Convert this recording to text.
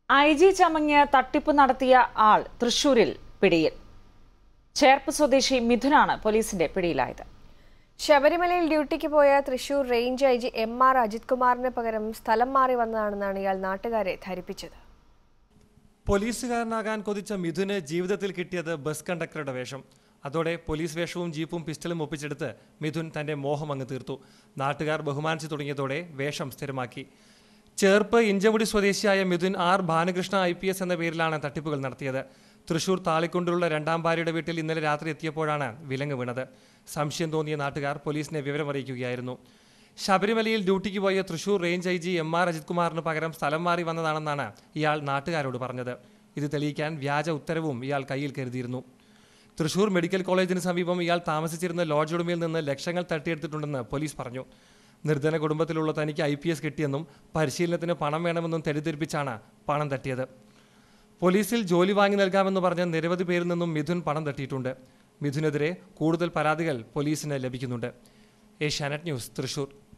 I G ചമഞ്ഞ് തട്ടിപ്പ് നടത്തിയ ആൾ തൃശൂരിൽ പിടിയിൽ ചേർപ്പ് സ്വദേശി മിഥുനാണ് പോലീസിന്റെ പിടിയിലായത് ശബരിമലയിൽ ഡ്യൂട്ടിക്ക് പോയ Thrissur range I G M R Ajith കുമാറിന് പകരം സ്ഥലം മാറി വന്നതാണെന്നാണ് ഇയാൾ നാട്ടുകാരെ ധരിപ്പിച്ചത് പോലീസുകാരനാകാൻ കൊതിച്ച മിഥുന് ജീവിതത്തിൽ കിട്ടിയത് ബസ് കണ്ടക്ടറുടെ വേഷം അതോടെ പോലീസ് വേഷവും ജീപ്പും പിസ്റ്റളും ഒപ്പിച്ചെടുത്ത് മിഥുൻ തന്റെ മോഹം അങ്ങ് തീർത്തു നാട്ടുകാർ ബഹുമാനിച്ചു തുടങ്ങിയതോടെ വേഷം സ്ഥിരമാക്കി ചേർപ്പ് ഇഞ്ചമുടി സ്വദേശിയായ Mithun R Bhanukrishna I P S എന്ന പേരിലാണ് തട്ടിപ്പുകൾ നടത്തിയത് തൃശൂർ താളിക്കൊണ്ടിലുള്ള രണ്ടാം ഭാര്യയുടെ വീട്ടിൽ ഇന്നലെ രാത്രി എത്തിയപ്പോഴാണ് വിലങ്ങ് വീണത് സംശയം തോന്നിയ നാട്ടുകാർ പോലീസിനെ വിവരമറിയിക്കുകയായിരുന്നു ശബരിമലയിൽ ഡ്യൂട്ടിക്ക് പോയ Thrissur range I G M R Ajith കുമാറിന് പകരം സ്ഥലം മാറി വന്നതാണെന്നാണ് ഇയാൾ നാട്ടുകാരോട് പറഞ്ഞത് ഇത് തെളിയിക്കാൻ വ്യാജ ഉത്തരവും ഇയാൾ കയ്യിൽ കരുതിയിരുന്നു തൃശൂർ മെഡിക്കൽ കോളേജിന് സമീപം ഇയാൾ താമസിച്ചിരുന്ന ലോഡ്ജ് ഉടമയിൽ നിന്ന് ലക്ഷങ്ങൾ തട്ടിയെടുത്തിട്ടുണ്ടെന്ന് പോലീസ് പറഞ്ഞു നിർധന കുടുംബത്തിലുള്ള തനിക്ക് ഐ പി എസ് കിട്ടിയെന്നും പരിശീലനത്തിന് പണം വേണമെന്നും തെറ്റിദ്ധരിപ്പിച്ചാണ് പണം തട്ടിയത് പോലീസിൽ ജോലി വാങ്ങി നൽകാമെന്ന് പറഞ്ഞ നിരവധി പേരിൽ നിന്നും മിഥുൻ പണം തട്ടിയിട്ടുണ്ട് മിഥുനെതിരെ കൂടുതൽ പരാതികൾ പോലീസിന് ലഭിക്കുന്നുണ്ട് ഏഷ്യാനെറ്റ് ന്യൂസ് തൃശൂർ